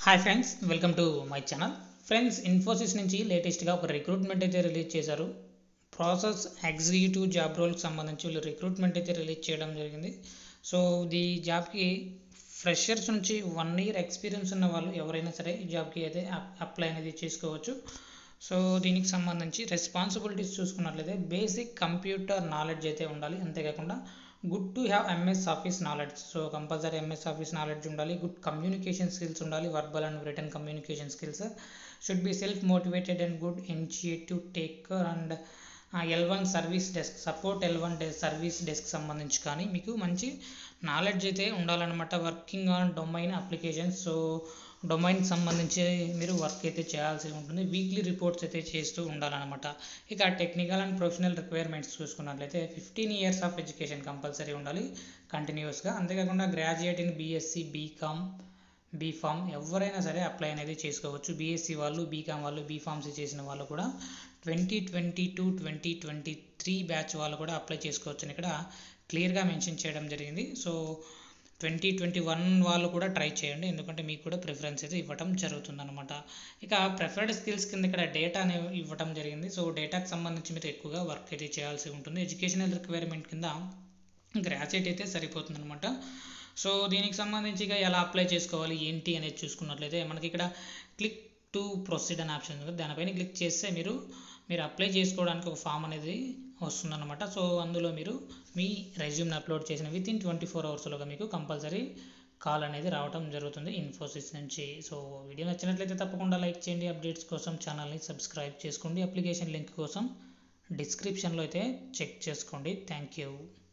hi friends welcome to my channel friends Infosys నుంచి లేటెస్ట్గా ఒక రిక్రూట్మెంట్ అయితే రిలీజ్ చేశారు ప్రాసెస్ ఎగ్జిక్యూటివ్ జాబ్ రోల్కి సంబంధించి వీళ్ళు రిక్రూట్మెంట్ అయితే రిలీజ్ చేయడం జరిగింది సో ఈ జాబ్కి ఫ్రెషర్స్ నుంచి వన్ ఇయర్ ఎక్స్పీరియన్స్ ఉన్న వాళ్ళు ఎవరైనా సరే ఈ జాబ్కి అయితే అప్లై అనేది చేసుకోవచ్చు సో దీనికి సంబంధించి రెస్పాన్సిబిలిటీస్ చూసుకున్నట్లయితే బేసిక్ కంప్యూటర్ నాలెడ్జ్ అయితే ఉండాలి అంతేకాకుండా good to have MS office knowledge so compulsory MS office knowledge ఉండాలి గుడ్ కమ్యూనికేషన్ స్కిల్స్ ఉండాలి verbal and written communication skills should be self motivated and good initiative taker and L one service desk support L one service desk సంబంధించి కానీ మీకు మంచి knowledge అయితే ఉండాలన్నమాట working on domain applications so డొమైన్కి సంబంధించి మీరు వర్క్ అయితే చేయాల్సి ఉంటుంది వీక్లీ రిపోర్ట్స్ అయితే చేస్తూ ఉండాలన్నమాట ఇక టెక్నికల్ అండ్ ప్రొఫెషనల్ రిక్వైర్మెంట్స్ చూసుకున్నట్లయితే fifteen years of education compulsory ఉండాలి కంటిన్యూస్గా అంతేకాకుండా graduate in BSc BCom BPharm ఎవరైనా సరే అప్లై అనేది చేసుకోవచ్చు బీఎస్సీ వాళ్ళు బీకామ్ వాళ్ళు బీఫామ్సీ చేసిన వాళ్ళు కూడా twenty twenty two twenty twenty three batch వాళ్ళు కూడా అప్లై చేసుకోవచ్చు అని ఇక్కడ క్లియర్గా మెన్షన్ చేయడం జరిగింది సో ట్వంటీ ట్వంటీ వన్ వాళ్ళు కూడా ట్రై చేయండి ఎందుకంటే మీకు కూడా ప్రిఫరెన్స్ అయితే ఇవ్వటం జరుగుతుందన్నమాట ఇక ప్రిఫర్డ్ స్కిల్స్ కింద ఇక్కడ డేటా అనేవి ఇవ్వటం జరిగింది సో డేటాకి సంబంధించి మీరు ఎక్కువగా వర్క్ అయితే చేయాల్సి ఉంటుంది ఎడ్యుకేషనల్ రిక్వైర్మెంట్ కింద గ్రాడ్యుయేట్ అయితే సరిపోతుందన్నమాట సో దీనికి సంబంధించి ఇక ఎలా అప్లై చేసుకోవాలి ఏంటి అనేది చూసుకున్నట్లయితే మనకి ఇక్కడ క్లిక్ టు ప్రొసీడ్ అనే ఆప్షన్ ఉంది దానిపైన క్లిక్ చేస్తే మీరు మీరు అప్లై చేసుకోవడానికి ఒక ఫామ్ అనేది వస్తుందన్నమాట సో అందులో మీరు మీ రెజ్యూమ్ని అప్లోడ్ చేసిన విత్ ఇన్ ట్వంటీ ఫోర్ అవర్స్లోగా మీకు కంపల్సరీ కాల్ అనేది రావడం జరుగుతుంది ఇన్ఫోసిస్ నుంచి సో వీడియో నచ్చినట్లయితే తప్పకుండా లైక్ చేయండి అప్డేట్స్ కోసం ఛానల్ని సబ్స్క్రైబ్ చేసుకోండి అప్లికేషన్ లింక్ కోసం డిస్క్రిప్షన్లో అయితే చెక్ చేసుకోండి థ్యాంక్ యూ